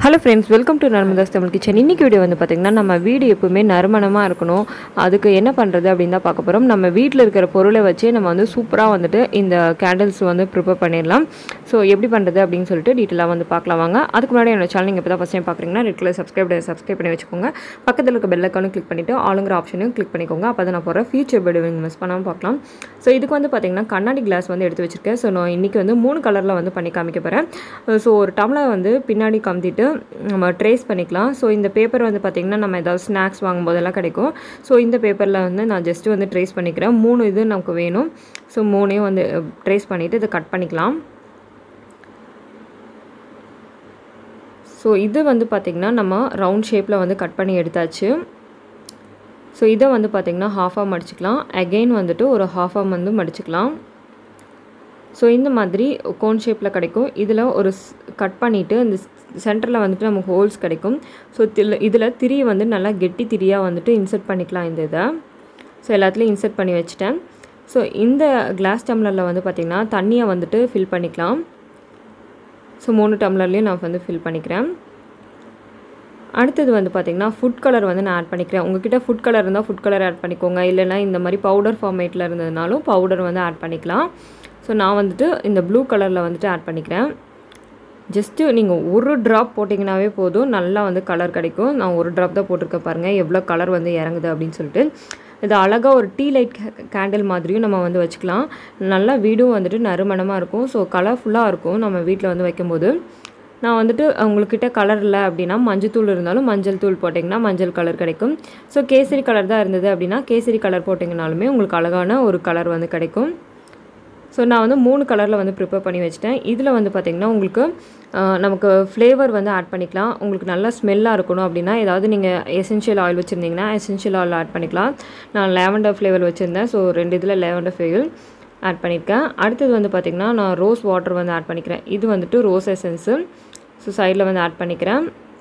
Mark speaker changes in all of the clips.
Speaker 1: hello friends welcome to Narmada's Tamil kitchen இன்னைக்கு video வந்து பார்த்திங்கன்னா நம்ம வீடு எப்பவுமே நறுமணமாக இருக்கணும் அதுக்கு என்ன பண்ணுறது அப்படின்னு தான் பார்க்க போகிறோம் நம்ம வீட்டில் இருக்கிற பொருளை வச்சே நம்ம வந்து சூப்பராக வந்துட்டு இந்த கேண்டில்ஸ் வந்து ப்ரிப்பேர் பண்ணிடலாம் ஸோ எப்படி பண்ணுறது அப்படின்னு சொல்லிட்டு டீட்டெயிலாக வந்து பார்க்கலாம் வாங்க அதுக்கு முன்னாடி என்னோட சேனல் நீங்கள் இப்போ தான் ஃபஸ்ட் டைம் பார்க்குறீங்கன்னா ரெட் கலர் சப்ஸ்கிரைப் சப்ஸ்கிரைப் பண்ணி வச்சுக்கோங்க பக்கத்தில் இருக்க பெல் ஐக்கானும் கிளிக் பண்ணிவிட்டு ஆளுங்கிற ஆப்ஷனையும் கிளிக் பண்ணிக்கோங்க அப்போ தான் நான் போகிற ஃபியூச்சர் வீடியோ மிஸ் பண்ணாமல் பார்க்கலாம் ஸோ இதுக்கு வந்து பார்த்திங்கன்னா கண்ணாடி கிளாஸ் வந்து எடுத்து வச்சிருக்கேன் ஸோ நான் இன்றைக்கி வந்து மூணு கலரில் வந்து பண்ணி காமிக்க போகிறேன் ஸோ ஒரு டம்ளர் வந்து பின்னாடி கமுத்திட்டு நம்ம ட்ரேஸ் பண்ணிக்கலாம் ஸோ இந்த பேப்பர் வந்து பார்த்திங்கன்னா நம்ம ஏதாவது ஸ்நாக்ஸ் வாங்கும்போதெல்லாம் கிடைக்கும் ஸோ இந்த பேப்பரில் வந்து நான் ஜஸ்ட்டு வந்து ட்ரேஸ் பண்ணிக்கிறேன் மூணு இது நமக்கு வேணும் ஸோ மூணையும் வந்து ட்ரேஸ் பண்ணிவிட்டு இதை கட் பண்ணிக்கலாம் ஸோ இது வந்து பார்த்திங்கன்னா நம்ம ரவுண்ட் ஷேப்பில் வந்து கட் பண்ணி எடுத்தாச்சு ஸோ இதை வந்து பார்த்திங்கன்னா ஹாஃபாக மடிச்சுக்கலாம் அகெயின் வந்துட்டு ஒரு ஹாஃபாக வந்து மடிச்சுக்கலாம் ஸோ இந்த மாதிரி கோன் ஷேப்பில் கிடைக்கும் இதில் ஒரு கட் பண்ணிவிட்டு இந்த சென்டரில் வந்துட்டு நமக்கு ஹோல்ஸ் கிடைக்கும் ஸோ தில் இதில் திரியை வந்து நல்லா கெட்டி திரியாக வந்துட்டு இன்சர்ட் பண்ணிக்கலாம் இந்த இதை ஸோ எல்லாத்துலேயும் இன்சர்ட் பண்ணி வச்சுட்டேன் ஸோ இந்த கிளாஸ் டம்ளரில் வந்து பார்த்திங்கன்னா தண்ணியை வந்துட்டு ஃபில் பண்ணிக்கலாம் ஸோ மூணு டம்ளர்லேயும் நான் வந்து ஃபில் பண்ணிக்கிறேன் அடுத்தது வந்து பார்த்திங்கன்னா ஃபுட் கலர் வந்து நான் ஆட் பண்ணிக்கிறேன் உங்ககிட்ட ஃபுட் கலர் இருந்தால் ஃபுட் கலர் ஆட் பண்ணிக்கோங்க இல்லைனா இந்த மாதிரி பவுடர் ஃபார்மேட்டில் இருந்ததுனாலும் பவுடர் வந்து ஆட் பண்ணிக்கலாம் ஸோ நான் வந்துட்டு இந்த ப்ளூ கலரில் வந்துட்டு ஆட் பண்ணிக்கிறேன் ஜஸ்ட்டு நீங்கள் ஒரு ட்ராப் போட்டிங்கனாவே போதும் நல்லா வந்து கலர் கிடைக்கும் நான் ஒரு ட்ராப் தான் போட்டிருக்கேன் பாருங்கள் எவ்வளோ கலர் வந்து இறங்குது அப்படின்னு சொல்லிட்டு இது அழகாக ஒரு டீ லைட் கேண்டில் மாதிரியும் நம்ம வந்து வச்சுக்கலாம் நல்லா வீடும் வந்துட்டு நறுமணமாக இருக்கும் ஸோ கலர்ஃபுல்லாக இருக்கும் நம்ம வீட்டில் வந்து வைக்கும்போது நான் வந்துட்டு உங்கள்கிட்ட கலர் இல்லை அப்படின்னா மஞ்சள் தூள் இருந்தாலும் மஞ்சள் தூள் போட்டிங்கன்னா மஞ்சள் கலர் கிடைக்கும் ஸோ கேசரி கலர் தான் இருந்தது அப்படின்னா கேசரி கலர் போட்டிங்கனாலுமே உங்களுக்கு அழகான ஒரு கலர் வந்து கிடைக்கும் ஸோ நான் வந்து மூணு கலரில் வந்து ப்ரிப்பேர் பண்ணி வச்சுட்டேன் இதில் வந்து பார்த்திங்கன்னா உங்களுக்கு நமக்கு ஃப்ளேவர் வந்து ஆட் பண்ணிக்கலாம் உங்களுக்கு நல்லா ஸ்மெல்லாக இருக்கணும் அப்படின்னா ஏதாவது நீங்கள் எசென்ஷியல் ஆயில் வச்சுருந்தீங்கன்னா எசென்ஷியல் ஆயில் ஆட் பண்ணிக்கலாம் நான் லேவண்டர் ஃப்ளேவர் வச்சுருந்தேன் ஸோ ரெண்டு இதில் லேவண்டர் ஃப்ளேவர் ஆட் பண்ணியிருக்கேன் அடுத்தது வந்து பார்த்திங்கன்னா நான் ரோஸ் வாட்டர் வந்து ஆட் பண்ணிக்கிறேன் இது வந்துட்டு ரோஸ் எசன்ஸு ஸோ சைடில் வந்து ஆட் பண்ணிக்கிறேன்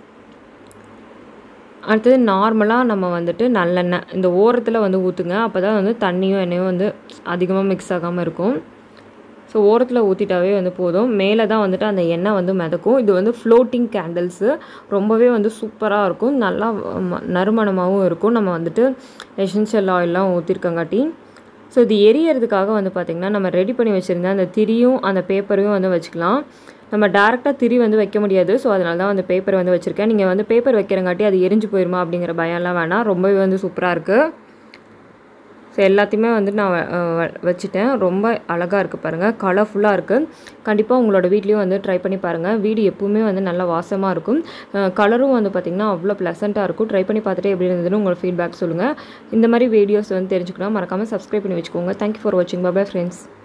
Speaker 1: அடுத்தது நார்மலாக நம்ம வந்துட்டு நல்லெண்ணெய் இந்த ஓரத்தில் வந்து ஊற்றுங்க அப்போ தான் வந்து தண்ணியும் எண்ணெயும் வந்து அதிகமாக மிக்ஸ் ஆகாமல் இருக்கும் ஸோ ஓரத்தில் ஊற்றிட்டாவே வந்து போதும் மேலே தான் வந்துட்டு அந்த எண்ணெய் வந்து மிதக்கும் இது வந்து ஃப்ளோட்டிங் கேண்டில்ஸு ரொம்பவே வந்து சூப்பராக இருக்கும் நல்லா நறுமணமாகவும் இருக்கும் நம்ம வந்துட்டு எசென்ஷியல் ஆயிலெலாம் ஊற்றிருக்கங்காட்டி ஸோ இது எரியறதுக்காக வந்து பார்த்திங்கன்னா நம்ம ரெடி பண்ணி வச்சுருந்த அந்த திரியும் அந்த பேப்பரையும் வந்து வச்சுக்கலாம் நம்ம டேரெக்டாக திரி வந்து வைக்க முடியாது ஸோ அதனால தான் அந்த பேப்பர் வந்து வச்சுருக்கேன் நீங்கள் வந்து பேப்பர் வைக்கிறங்காட்டி அது எரிஞ்சு போயிருமா அப்படிங்கிற பயம்லாம் வேணாம் ரொம்பவே வந்து சூப்பராக இருக்குது ஸோ எல்லாத்தையுமே வந்து நான் வச்சுட்டேன் ரொம்ப அழகாக இருக்குது பாருங்கள் கலர்ஃபுல்லாக இருக்குது கண்டிப்பாக உங்களோட வீட்லேயும் வந்து ட்ரை பண்ணி பாருங்கள் வீடு எப்பவுமே வந்து நல்லா வாசமாக இருக்கும் கலரும் வந்து பார்த்திங்கன்னா அவ்வளோ ப்ளசண்ட்டாக இருக்கும் ட்ரை பண்ணி பார்த்துட்டு எப்படி இருந்ததுன்னு உங்களோட ஃபீட்பேக் சொல்லுங்கள் இந்த மாதிரி வீடியோஸ் வந்து தெரிஞ்சுக்கணும் மறக்காமல் சப்ஸ்கிரைப் பண்ணி வச்சுக்கோங்க தேங்க்யூ ஃபார் வாட்சிங் பாய் ஃப்ரெண்ட்ஸ்